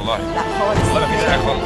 والله لا خالص والله ما في داعي خالص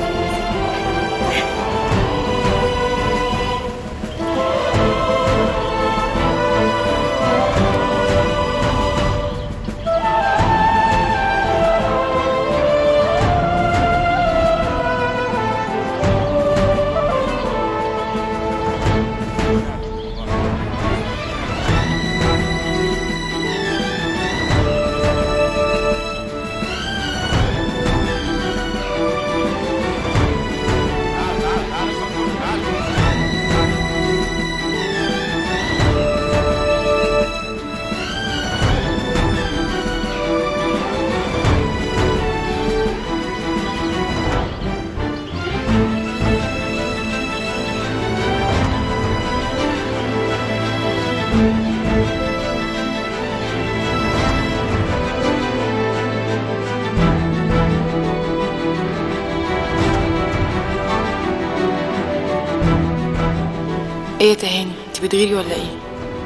ايه يا تهاني انت بتغيري ولا ايه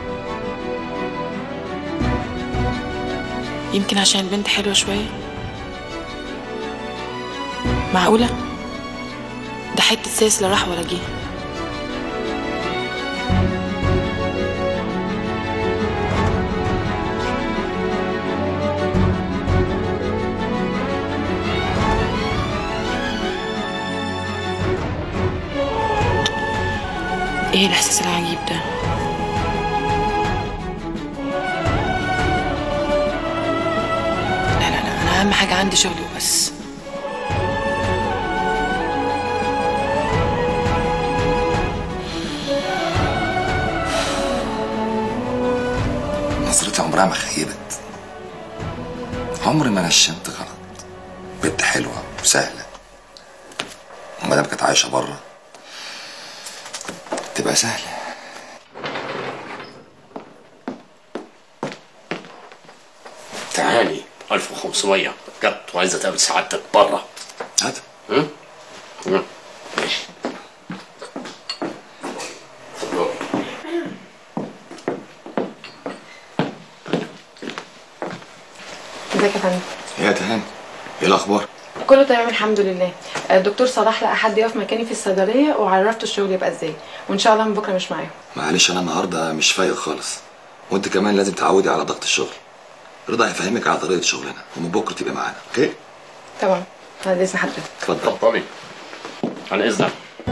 يمكن عشان البنت حلوه شويه معقوله ده حته ساس لا راح ولا جه ايه الاحساس العجيب ده لا لا لا انا اهم حاجه عندي شغلي وبس نظرتي عمرها ما خيبت عمري ما نشنت غلط بنت حلوة وسهلة وما دام كانت عايشة بره تبقى سهلة تعالي 1500 جت وعايزه تقابل سعادتك بره هات ها؟ ها؟ ماشي اتفضل. ازيك يا فندم يا تهاني ايه الأخبار؟ كله تمام الحمد لله الدكتور صلاح لقى حد يقف مكاني في الصيدليه وعرفته الشغل يبقى ازاي وان شاء الله من بكره مش معاهم معلش أنا النهاردة مش فايق خالص وأنت كمان لازم تعودي على ضغط الشغل رضا هيفهمك على طريقة شغلنا ومن بكرة تبقى معانا أوكي؟ تمام بعد اذن حضرتك اتفضل اتفضلي عن اذنك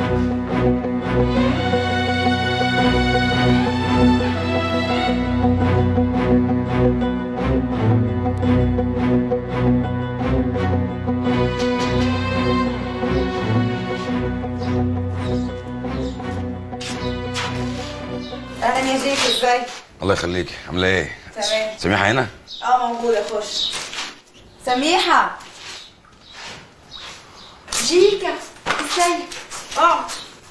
اهلا يا زيك ازاي الله يخليك عامله ايه تمام سميحه هنا اه موجوده خش سميحه جيكا ازيك اقعد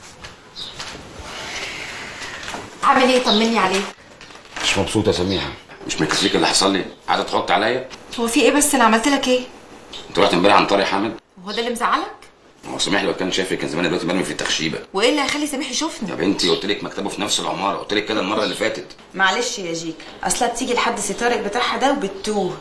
عامل ايه طمني عليك مش مبسوطه يا سميحه مش مكفيك اللي حصل لي قاعده تحط عليا هو في ايه بس انا عملت لك ايه انت رحت امبارح عن طريق حامد هو ده اللي مزعلك هو سميح لو كان شافي كان زمان دلوقتي مرمي في التخشيبه وايه اللي هيخلي سميح يشوفني يا بنتي قلت لك مكتبه في نفس العماره قلت لك كده المره اللي فاتت معلش يا جيكا اصلا بتيجي لحد ستارك بتاعها ده وبتوه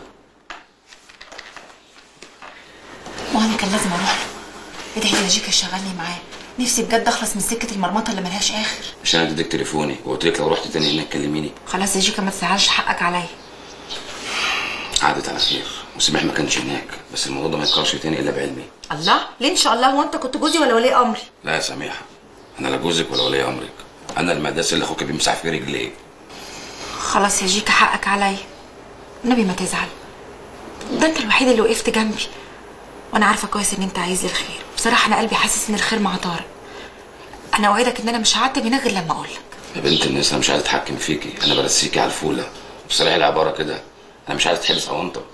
ما انا كان لازم اروح له ادعي لي يا جيكا يشغلني معاه نفسي بجد اخلص من سكه المرمطه اللي ملهاش اخر مش انا اديتك تليفوني وقلت لك لو رحت تاني هناك كلميني خلاص يا جيكا ما تزعلش حقك عليا عادت على خير وسميح ما كانش هناك بس الموضوع ده ما يتكررش تاني الا بعلمي الله ليه ان شاء الله هو انت كنت جوزي ولا ولي امري لا يا سميحه انا لا جوزك ولا ولي امرك انا المدرسه اللي اخوك بيمسح في رجليه خلاص يا جيكا حقك عليا النبي ما تزعل ده انت الوحيد اللي وقفت جنبي وانا عارفه كويس ان انت عايز لي الخير بصراحه انا قلبي حاسس ان الخير مع طارق انا اوعدك ان انا مش هعتب هنا غير لما اقول لك يا بنت الناس انا مش عايز اتحكم فيكي انا برسيكي على الفوله بصراحه العباره كده انا مش عايز اتحبس او انت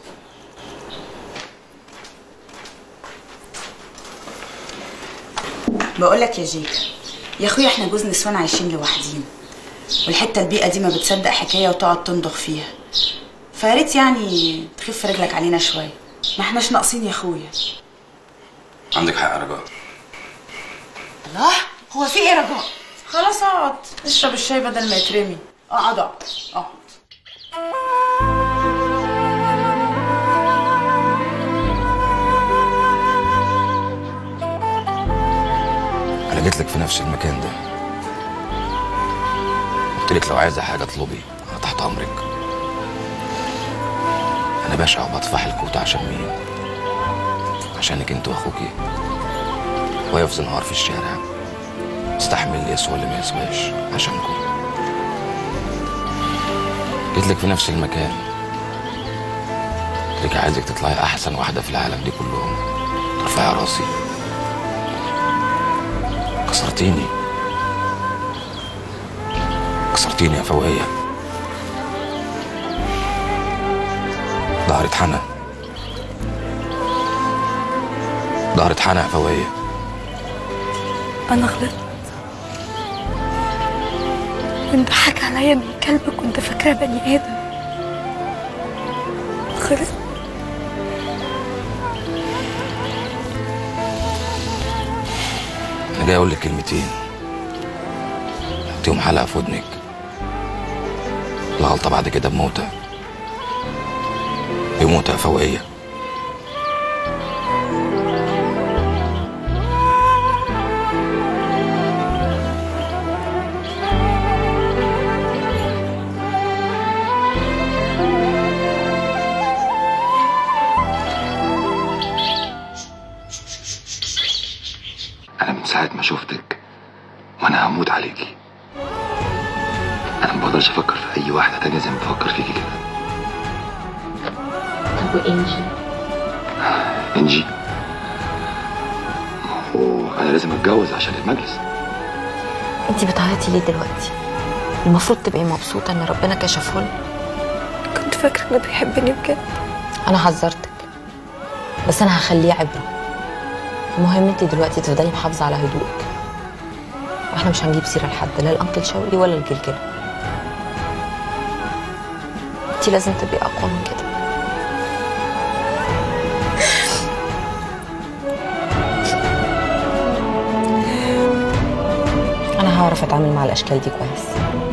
بقول لك يا جيكا يا اخويا احنا جوز نسوان عايشين لوحدينا والحته البيئه دي ما بتصدق حكايه وتقعد تنضغ فيها فياريت يعني تخف رجلك علينا شويه ما احناش ناقصين يا اخويا عندك حق يا رجاء الله هو في ايه رجاء خلاص اقعد اشرب الشاي بدل ما يترمي اقعد اقعد اقعد جيت لك في نفس المكان ده قلت لك لو عايزه حاجه اطلبي انا تحت امرك انا باشا وبطفح الكوت عشان مين عشانك انت واخوكي واقف زنهار في الشارع استحمل اللي يسوى اللي ما يسواش عشانكم جيت لك في نفس المكان قلت لك عايزك تطلعي احسن واحده في العالم دي كلهم ترفعي راسي كسرتيني كسرتيني يا فوقية ظهري اتحنى ظهري اتحنى يا فوقية أنا غلطت كنت ضحك عليا من كلب كنت فاكراه بني آدم غلطت انا جاي اقول لك كلمتين حطيهم حلقة في ودنك الغلطة بعد كده بموتة بموتة يا فوقية انا من ساعه ما شفتك وانا هموت عليكي انا ما بقدرش افكر في اي واحده تانية زي ما بفكر فيكي كده طب وانجي انجي هو انا لازم اتجوز عشان المجلس انت بتعيطي ليه دلوقتي المفروض تبقي مبسوطه ان ربنا كشفه لك كنت فاكرة إنه بيحبني بجد انا حذرتك بس انا هخليه عبره المهم انت دلوقتي تفضلي محافظه على هدوءك واحنا مش هنجيب سيره لحد لا الانكل شوقي ولا الجلجله انت لازم تبقي اقوى من كده انا هعرف اتعامل مع الاشكال دي كويس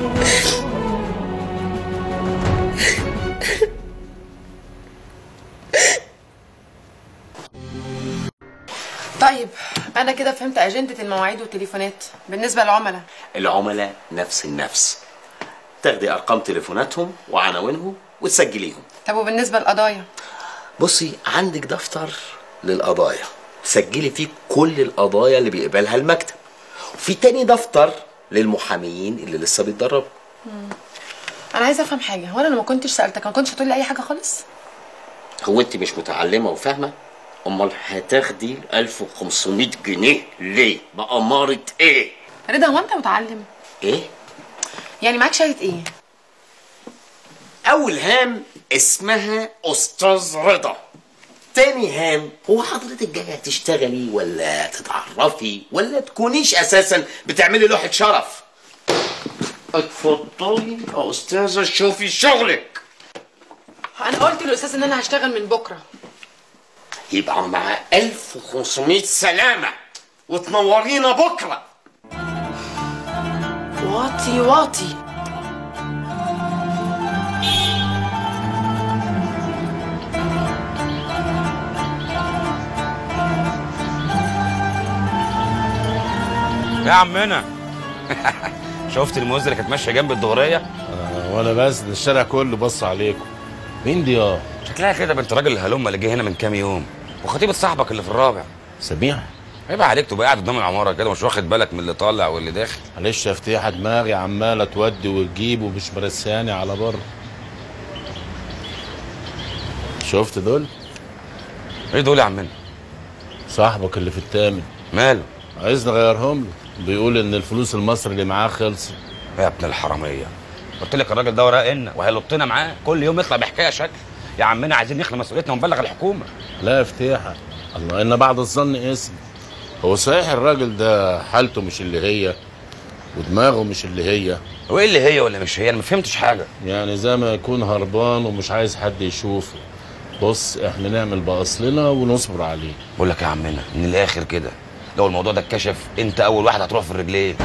طيب انا كده فهمت اجنده المواعيد والتليفونات بالنسبه للعملاء العملاء نفس النفس تاخدي ارقام تليفوناتهم وعناوينهم وتسجليهم طب وبالنسبه للقضايا بصي عندك دفتر للقضايا سجلي فيه كل القضايا اللي بيقبلها المكتب وفي تاني دفتر للمحاميين اللي لسه بيتدربوا انا عايزه افهم حاجه هو انا لو ما كنتش سالتك ما كنتش هتقول لي اي حاجه خالص هو انت مش متعلمه وفاهمه امال هتاخدي 1500 جنيه ليه بأمارة ايه رضا هو انت متعلم ايه يعني معاك شهاده ايه اول هام اسمها استاذ رضا تاني هام هو حضرتك جايه تشتغلي ولا تتعرفي ولا تكونيش اساسا بتعملي لوحه شرف اتفضلي يا استاذه شوفي شغلك انا قلت للاستاذ ان انا هشتغل من بكره يبقى مع 1500 سلامه وتنورينا بكره واطي واطي يا عمنا شفت الموزه اللي كانت ماشيه جنب الدغريه آه، ولا بس ده الشارع كله بص عليكم مين دي اه شكلها كده بنت راجل الهلومه اللي جه هنا من كام يوم وخطيبه صاحبك اللي في الرابع سميح عيب عليك تبقى قاعد قدام العماره كده مش واخد بالك من اللي طالع واللي داخل معلش يا فتيحة دماغي عمالة تودي وتجيب ومش مرسياني على بره شفت دول ايه دول يا عمنا صاحبك اللي في التامن ماله عايز نغيرهم له بيقول ان الفلوس المصري اللي معاه خلصت يا ابن الحراميه قلت لك الراجل ده وراه ان وهيلطنا معاه كل يوم يطلع بحكايه شكل يا عمنا عايزين نخلي مسؤوليتنا ونبلغ الحكومه لا يا فتيحة الله ان بعد الظن اسم هو صحيح الراجل ده حالته مش اللي هي ودماغه مش اللي هي وايه اللي هي ولا مش هي انا ما فهمتش حاجه يعني زي ما يكون هربان ومش عايز حد يشوفه بص احنا نعمل بأصلنا ونصبر عليه بقول لك يا عمنا من الاخر كده لو الموضوع ده اتكشف انت اول واحد هتروح في الرجلين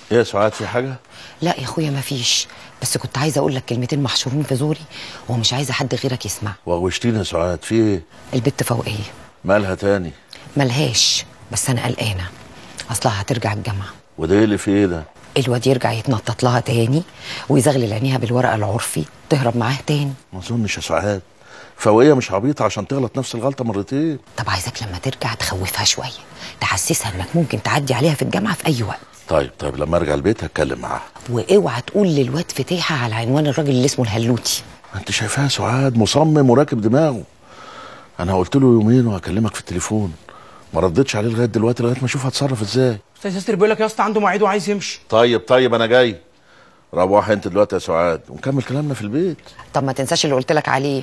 ايه يا سعاد في حاجه لا يا اخويا مفيش بس كنت عايزه اقول لك كلمتين محشورين في زوري ومش عايزه حد غيرك يسمع وغوشتينا يا سعاد في ايه البت فوقيه مالها تاني ملهاش بس انا قلقانه اصلها هترجع الجامعه وده ايه اللي في ايه ده الواد يرجع يتنطط لها تاني ويزغلل عينيها بالورقه العرفي تهرب معاه تاني ما اظنش يا سعاد فوقيه مش عبيطه عشان تغلط نفس الغلطه مرتين طب عايزك لما ترجع تخوفها شويه تحسسها انك ممكن تعدي عليها في الجامعه في اي وقت طيب طيب لما ارجع البيت هتكلم معاها واوعى تقول للواد فتيحه على عنوان الراجل اللي اسمه الهلوتي انت شايفاها يا سعاد مصمم وراكب دماغه انا قلت له يومين وهكلمك في التليفون ما ردتش عليه لغايه دلوقتي لغايه ما اشوف هتصرف ازاي استاذ ياسر بيقول لك يا اسطى عنده مواعيد وعايز يمشي طيب طيب انا جاي روح انت دلوقتي يا سعاد ونكمل كلامنا في البيت طب ما تنساش اللي قلت لك عليه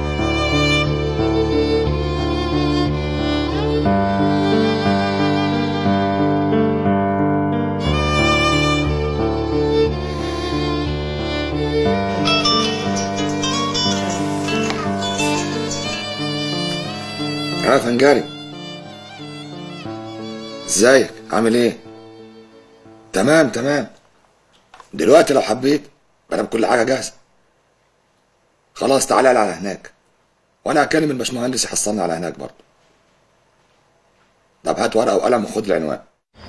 يا فنجاري ازيك عامل ايه تمام تمام دلوقتي لو حبيت انا كل حاجه جاهزه خلاص تعالى لي على هناك وانا هكلم الباشمهندس يحصلنا على هناك برضه طب هات ورقه وقلم وخد العنوان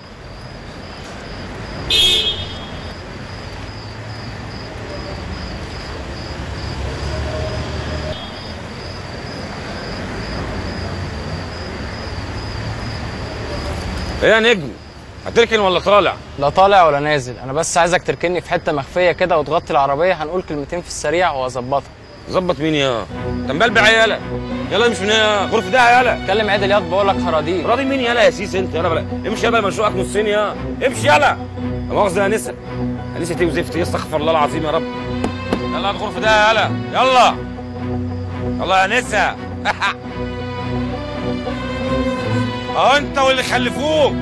ايه يا نجم هتركن ولا طالع لا طالع ولا نازل انا بس عايزك تركني في حته مخفيه كده وتغطي العربيه هنقول كلمتين في السريع واظبطها ظبط مين يا انت مبلبع يالا يلا امشي من هنا غرفه ده يالا كلم عادل ياض بقول لك خراضيل راضي مين يالا يا سيس انت يلا بلا امشي يلا مشروعك نصين يا امشي يلا لا مؤاخذه يا انسه انسه ايه وزفت ايه استغفر الله العظيم يا رب يلا الغرفه ده يالا يلا يلا يا انسه اه انت واللي خلفوك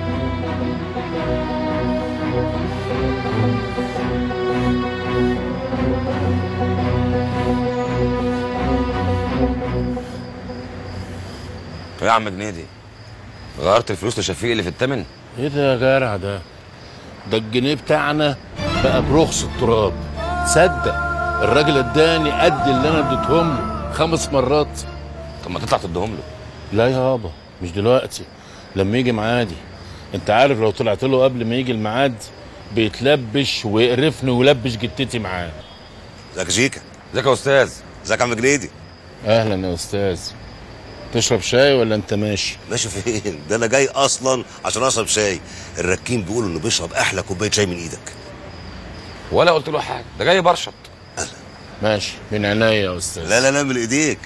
يا عم جنيدي غيرت الفلوس لشفيق اللي في التمن ايه ده يا جارع ده ده الجنيه بتاعنا بقى برخص التراب تصدق الراجل اداني قد اللي انا اديتهم له خمس مرات طب ما تطلع تديهم له لا يابا مش دلوقتي لما يجي معادي انت عارف لو طلعت له قبل ما يجي الميعاد بيتلبش ويقرفني ويلبش جتتي معاه ازيك يا شيكا ازيك يا استاذ ازيك يا عم جنيدي اهلا يا استاذ تشرب شاي ولا انت ماشي ماشي فين ده انا جاي اصلا عشان اشرب شاي الركين بيقولوا انه بيشرب احلى كوبايه شاي من ايدك ولا قلت له حاجه ده جاي برشط ماشي من عينيا يا استاذ لا لا لا من ايديك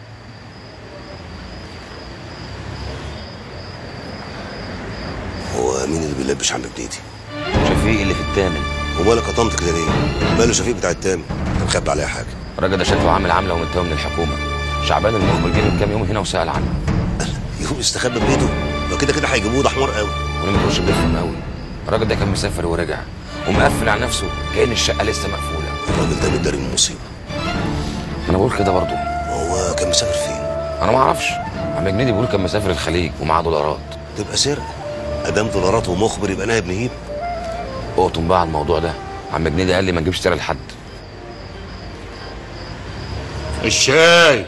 هو مين اللي بيلبش عم جنيدي شفيق اللي في التامن ومالك قطمت كده ليه ماله شفيق بتاع التامن انت مخبي عليها حاجه الراجل ده شكله عامل عامله ومتهم من الحكومه شعبان المخبر جه من كام يوم هنا وسال عنه يقوم يستخبى بيته ده كده كده هيجيبوه ده حمار قوي وانا ما تقولش بيفهم قوي الراجل ده كان مسافر ورجع ومقفل على نفسه كأن الشقه لسه مقفوله الراجل ده متداري من مصيبه انا بقول كده برضه هو كان مسافر فين انا ما اعرفش عم جنيدي بيقول كان مسافر الخليج ومعاه دولارات تبقى سرقه ادام دولارات ومخبر يبقى نائب نهيب اقطم بقى على الموضوع ده عم جنيدي قال لي ما نجيبش سيره لحد الشاي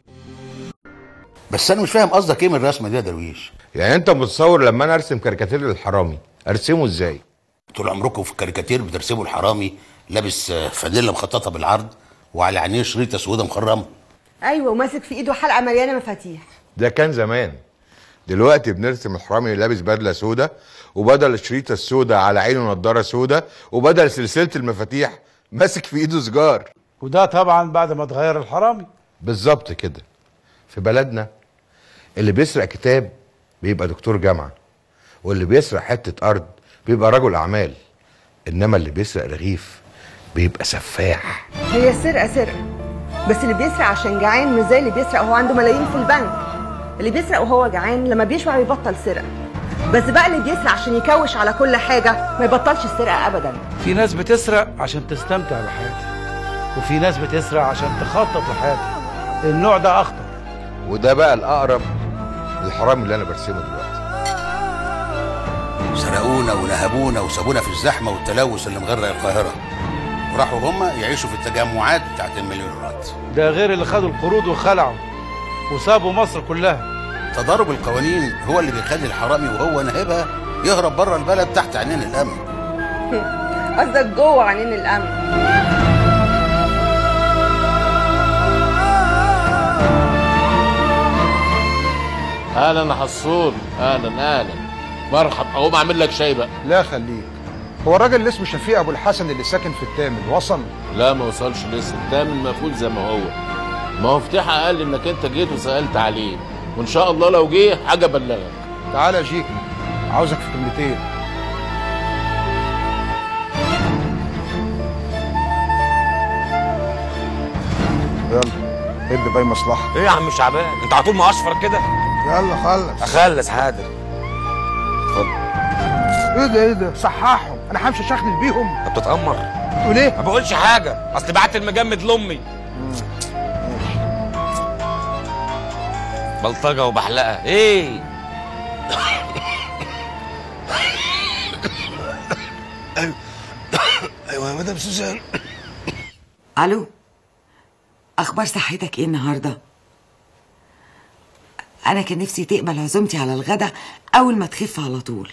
بس انا مش فاهم قصدك ايه من الرسمه دي يا درويش يعني انت متصور لما انا ارسم كاريكاتير للحرامي ارسمه ازاي طول عمركم في الكاريكاتير بترسموا الحرامي لابس آه، فانيلا مخططه بالعرض وعلى عينيه شريطه سودا مخرمه ايوه وماسك في ايده حلقه مليانه مفاتيح ده كان زمان دلوقتي بنرسم الحرامي اللي لابس بدله سودا وبدل الشريطه السودا على عينه نضاره سودا وبدل سلسله المفاتيح ماسك في ايده سجار وده طبعا بعد ما اتغير الحرامي بالظبط كده في بلدنا اللي بيسرق كتاب بيبقى دكتور جامعه واللي بيسرق حته ارض بيبقى رجل اعمال انما اللي بيسرق رغيف بيبقى سفاح هي السرقه سرقه بس اللي بيسرق عشان جعان مش زي اللي بيسرق وهو عنده ملايين في البنك اللي بيسرق وهو جعان لما بيشبع بيبطل سرقه بس بقى اللي بيسرق عشان يكوش على كل حاجه ما يبطلش السرقه ابدا في ناس بتسرق عشان تستمتع بحياتها وفي ناس بتسرق عشان تخطط لحياتها النوع ده اخطر وده بقى الاقرب للحرامي اللي انا برسمه دلوقتي سرقت سرقونا ونهبونا وسابونا في الزحمه والتلوث اللي مغرق القاهره وراحوا هم يعيشوا في التجمعات بتاعت المليونيرات ده غير اللي خدوا القروض وخلعوا وسابوا مصر كلها تضارب القوانين هو اللي بيخلي الحرامي وهو ناهبها يهرب بره البلد تحت عينين الامن قصدك جوه عينين الامن اهلا يا حصول اهلا اهلا مرحب اقوم اعمل لك شاي بقى لا خليك هو الراجل اللي اسمه شفيق ابو الحسن اللي ساكن في الثامن وصل لا ما وصلش لسه التامن مقفول زي ما هو ما هو فتحها قال لي انك انت جيت وسالت عليه وان شاء الله لو جه حاجه ابلغك تعالى يا جيك عاوزك في كلمتين يلا ابدا باقي مصلحه ايه يا عم شعبان انت على طول مقشفر كده يلا خلص اخلص حاضر ايه ده ايه ده صححهم انا همشي اشخلل بيهم انت بتتامر تقول ايه ما بقولش حاجه اصل بعت المجمد لامي بلطجه وبحلقه ايه ايوه ايوه يا مدام سوزان الو اخبار صحتك ايه النهارده انا كان نفسي تقبل عزومتي على الغدا اول ما تخف على طول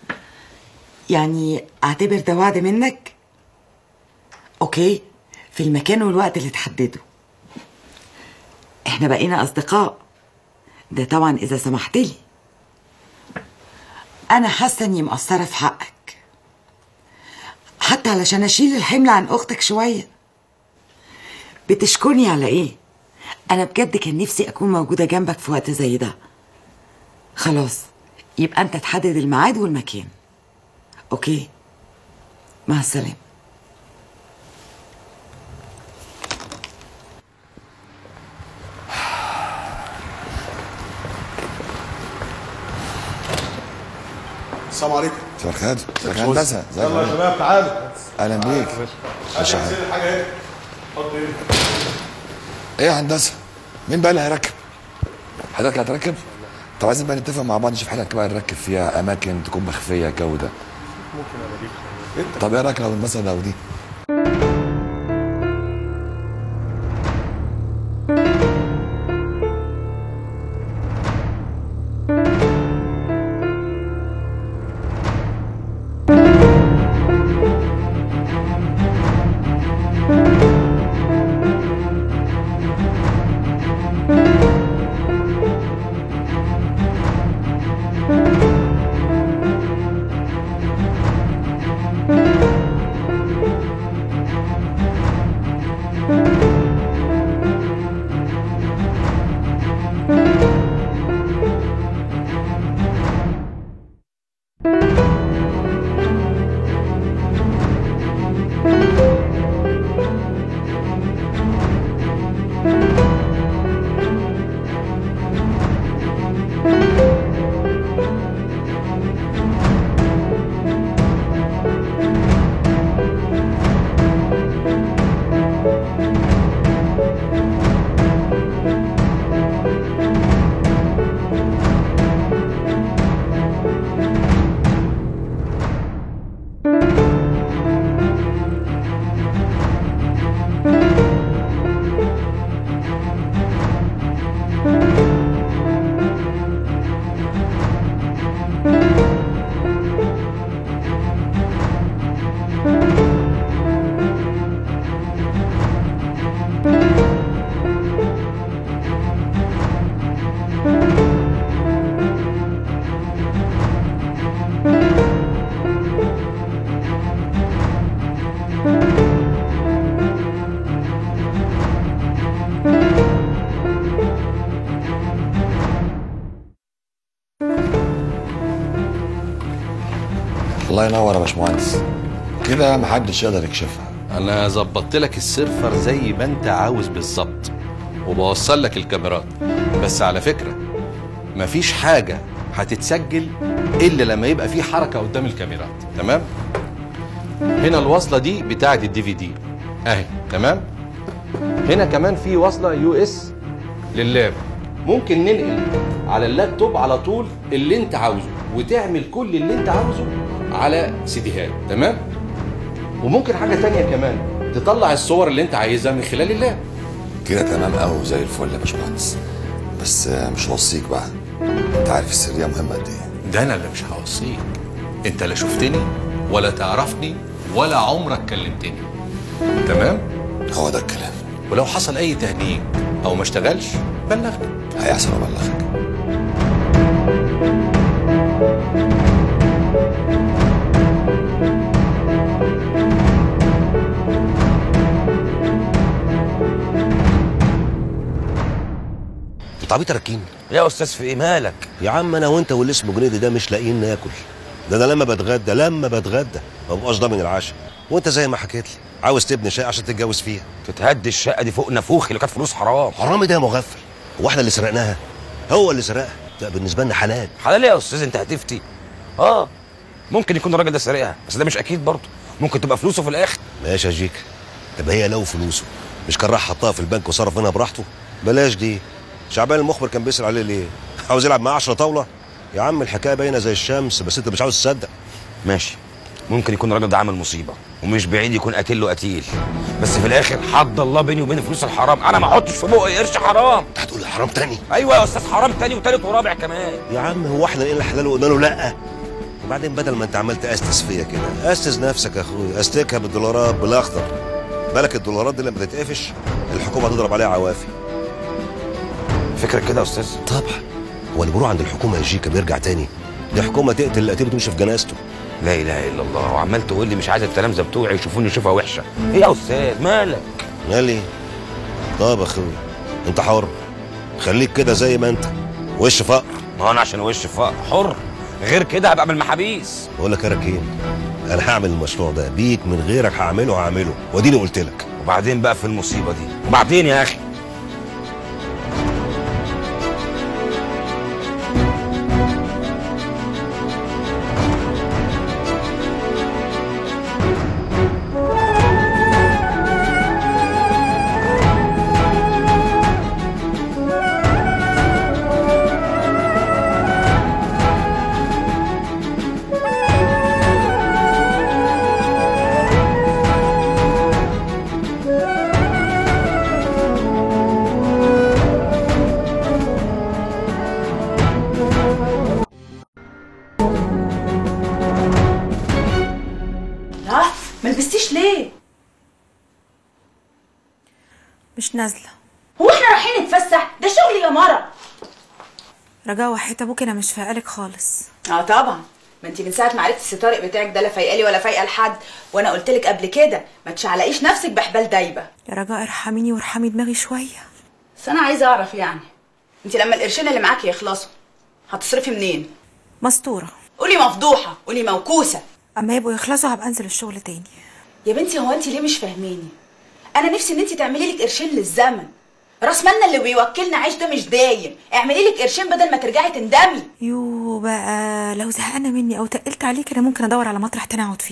يعني اعتبر ده وعد منك اوكي في المكان والوقت اللي تحدده احنا بقينا اصدقاء ده طبعا اذا سمحت لي انا حاسه اني مقصره في حقك حتى علشان اشيل الحمل عن اختك شويه بتشكرني على ايه انا بجد كان نفسي اكون موجوده جنبك في وقت زي ده خلاص يبقى انت تحدد الميعاد والمكان اوكي مع السلامه السلام عليكم مساء الخير مساء الخير هندسه ازيك يلا يا شباب تعالوا اهلا بيك هات مش يا عارف. حسين الحاجه ايه حط ايه ايه يا هندسه مين بقى اللي هيركب حضرتك اللي هتركب طب عايزين بقى نتفق مع بعض نشوف حضرتك بقى نركب فيها اماكن تكون مخفيه الجو ده ممكن اوريك طب ايه رايك لو مثلا لو دي الله ينور يا باشمهندس كده محدش يقدر يكشفها انا ظبطت لك السيرفر زي ما انت عاوز بالظبط وبوصل لك الكاميرات بس على فكره مفيش حاجه هتتسجل الا لما يبقى في حركه قدام الكاميرات تمام هنا الوصله دي بتاعه الدي في دي اهي تمام هنا كمان في وصله يو اس لللاب ممكن ننقل على اللابتوب على طول اللي انت عاوزه وتعمل كل اللي انت عاوزه على سيديهات تمام وممكن حاجه تانية كمان تطلع الصور اللي انت عايزها من خلال اللاب كده تمام قوي زي الفل يا باشمهندس بس آه، مش هوصيك بقى انت عارف السريه مهمه قد ايه ده انا اللي مش هوصيك انت لا شفتني ولا تعرفني ولا عمرك كلمتني تمام هو ده الكلام ولو حصل اي تهنيج او ما اشتغلش بلغني هيحصل ابلغك انت عبيط يا ركين يا استاذ في ايه مالك يا عم انا وانت واللي اسمه جنيدي ده مش لاقيين ناكل ده انا لما بتغدى لما بتغدى ما ببقاش ضامن العشاء وانت زي ما حكيت لي عاوز تبني شقه عشان تتجوز فيها تتهدي الشقه دي فوق نافوخي اللي كانت فلوس حرام حرامي ده يا مغفل هو احنا اللي سرقناها هو اللي سرقها ده بالنسبه لنا حلال حلال إيه يا استاذ انت هتفتي اه ممكن يكون الراجل ده سارقها بس ده مش اكيد برضه ممكن تبقى فلوسه في الاخر ماشي يا جيك طب هي لو فلوسه مش كان راح حطها في البنك وصرف منها براحته بلاش دي شعبان المخبر كان بيسأل عليه ليه عاوز يلعب معاه 10 طاوله يا عم الحكايه باينه زي الشمس بس انت مش عاوز تصدق ماشي ممكن يكون الراجل ده عامل مصيبه ومش بعيد يكون قاتل له قتيل بس في الاخر حد الله بيني وبين فلوس الحرام انا ما احطش في بقي قرش حرام انت هتقول حرام تاني ايوه يا استاذ حرام تاني وتالت ورابع كمان يا عم هو احنا لقينا الحلال وقلنا له لا وبعدين بدل ما انت عمال تأستس فيا كده أستس نفسك يا اخويا استكها بالدولارات بالاخضر بالك الدولارات دي لما تتقفش الحكومه هتضرب عليها عوافي فكرك كده يا استاذ طبعا هو اللي بيروح عند الحكومه يا جيكا بيرجع تاني دي حكومه تقتل القتيل وتمشي في جنازته لا اله الا الله وعمال تقول لي مش عايز التلامذه بتوعي يشوفوني يشوفها وحشه ايه يا استاذ مالك مالي طب يا اخويا انت حر خليك كده زي ما انت وش فقر ما هو انا عشان وش فقر حر غير كده هبقى من المحابيس بقول لك يا ركين انا هعمل المشروع ده بيك من غيرك هعمله هعمله واديني قلت لك وبعدين بقى في المصيبه دي وبعدين يا اخي لا ما لبستيش ليه مش نازله هو احنا رايحين نتفسح ده شغل يا مرة رجاء وحياة ابوك انا مش فايقالك خالص اه طبعا ما انت من ساعه ما عرفتي الستارق بتاعك ده لا فايقالي ولا فايقه لحد وانا قلت لك قبل كده ما تشعلقيش نفسك بحبال دايبه يا رجاء ارحميني وارحمي دماغي شويه بس انا عايزه اعرف يعني انت لما القرشين اللي معاكي يخلصوا هتصرفي منين مستوره قولي مفضوحه قولي موكوسه اما يبقوا يخلصوا هبقى انزل الشغل تاني يا بنتي هو انت ليه مش فاهماني انا نفسي ان انت تعملي لك قرشين للزمن راس مالنا اللي بيوكلنا عيش ده مش دايم اعملي لك قرشين بدل ما ترجعي تندمي يو بقى لو زهقانه مني او تقلت عليك انا ممكن ادور على مطرح تاني اقعد فيه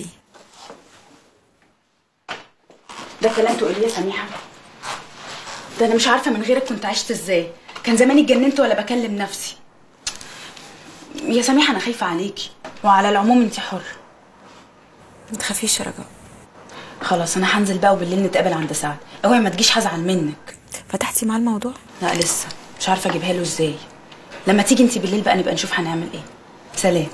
ده كلام تقوليه يا سميحه ده انا مش عارفه من غيرك كنت عشت ازاي كان زماني اتجننت ولا بكلم نفسي يا سميحه انا خايفه عليكي وعلى العموم انت حره ما تخافيش يا رجاء خلاص انا هنزل بقى وبالليل نتقابل عند سعد اوعي ما تجيش هزعل منك فتحتي مع الموضوع لا لسه مش عارفه اجيبها له ازاي لما تيجي انت بالليل بقى نبقى نشوف هنعمل ايه سلام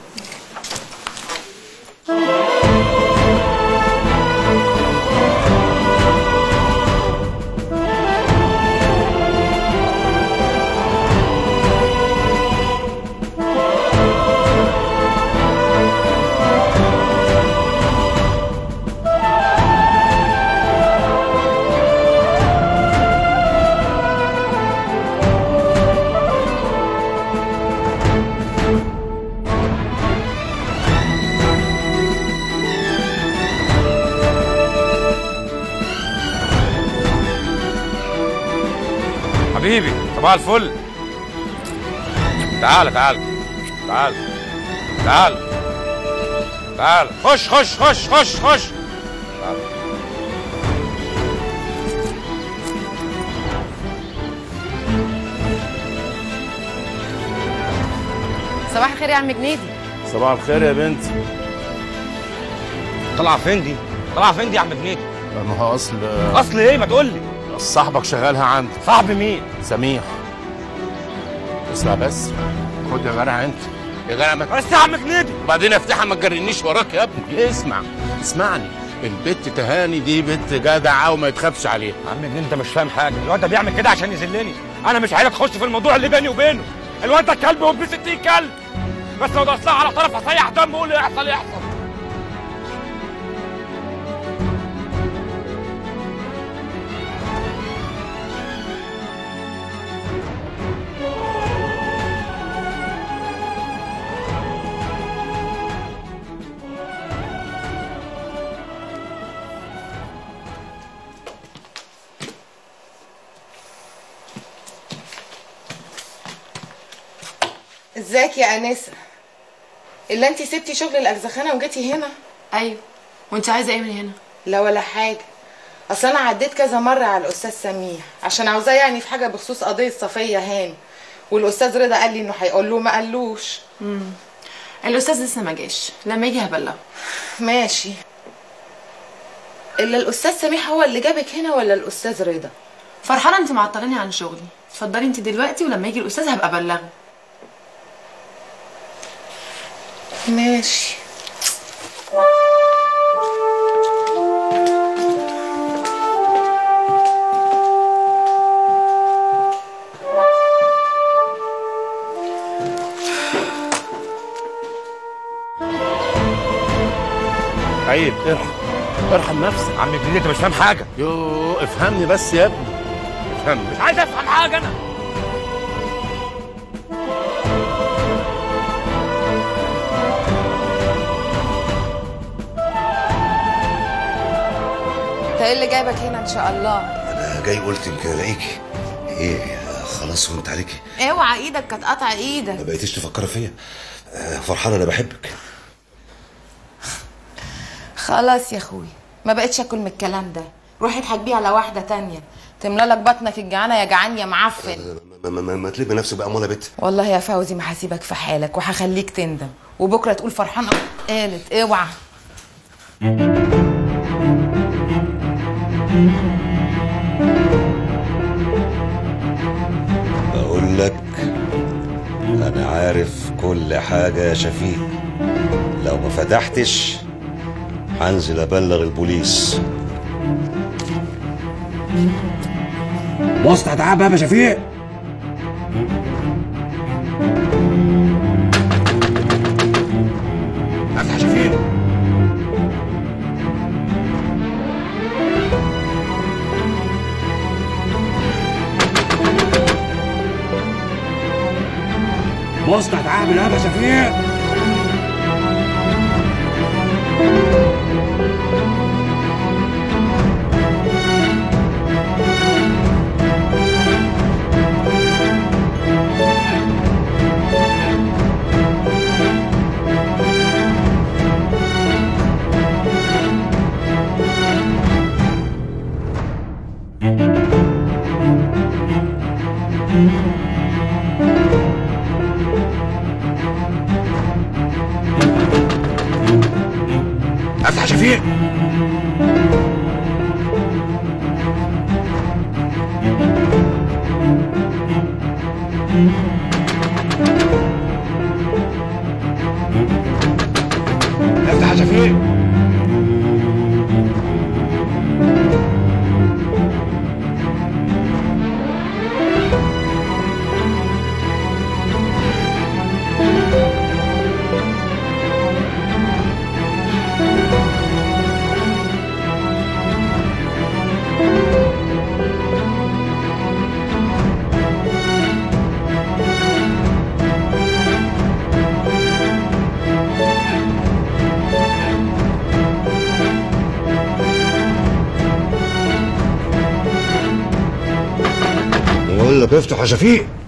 حبيبي صباح الفل تعال تعال تعال تعال تعال خش خش خش خش خش تعال. صباح الخير يا عم جنيدي صباح الخير يا بنتي طالعه فين دي طالعه فين دي يا عم جنيدي ما هو اصل اصل ايه ما تقول لي صاحبك شغالها عندي صاحب مين سميح اسمع بس خد يا جدع انت يا جدع ما بس يا عم جنيدي وبعدين افتحها ما تجرنيش وراك يا ابني اسمع اسمعني البت تهاني دي بنت جدعه وما يتخافش عليها يا عم جنيدي انت مش فاهم حاجه الواد ده بيعمل كده عشان يذلني انا مش عايزك تخش في الموضوع اللي بيني وبينه الواد ده كلب وابن ستين كلب بس لو دسها على طرف هسيح دم وقول اللي يحصل يحصل ازيك يا انسه الا انت سبتي شغل الاجزخانه وجيتي هنا ايوه وانت عايزه ايه من هنا لا ولا حاجه اصل انا عديت كذا مره على الاستاذ سميح عشان عاوزاه يعني في حاجه بخصوص قضيه صفيه هاني والاستاذ رضا قال لي انه هيقول له ما قالوش امم الاستاذ لسه ما جاش لما يجي هبلغه ماشي الا الاستاذ سميح هو اللي جابك هنا ولا الاستاذ رضا فرحانه انت معطلاني عن شغلي اتفضلي انت دلوقتي ولما يجي الاستاذ هبقى ابلغه ماشي عيب ارحم ارحم نفسك عم جنيدي انت مش فاهم حاجه يو افهمني بس يا ابني افهمني مش عايز افهم حاجه انا انت ايه اللي جايبك هنا ان شاء الله انا جاي قلت يمكن الاقيكي ايه خلاص وانت عليكي اوعى ايدك كانت قطع ايدك ما بقيتيش تفكري فيا آه، فرحان انا بحبك خلاص يا اخوي ما بقتش اكل من الكلام ده روحي تحجبيه على واحده تانية تملى لك بطنك الجعانه يا جعان يا معفن ما, ما, ما, ما تلمي نفسك بقى مولا بت والله يا فوزي ما هسيبك في حالك وهخليك تندم وبكره تقول فرحانه قالت اوعى بقول لك انا عارف كل حاجه يا شفيق لو ما فتحتش هنزل ابلغ البوليس بص هتعب بقى يا شفيق افتح شفيق بص هتعب يا شفيق افتح شفيق افتح يا شفيق بقول لك افتح يا شفيق